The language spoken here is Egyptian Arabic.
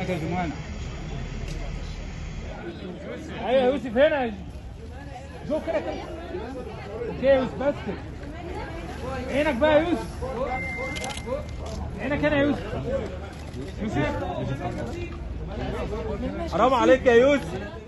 عينك يا جمانة ايوه يا يوسف هنا شوف كده كده اوكي يا يوسف بس كده عينك بقى يا يوسف عينك هنا يا يوسف يوسف حرام عليك يا يوسف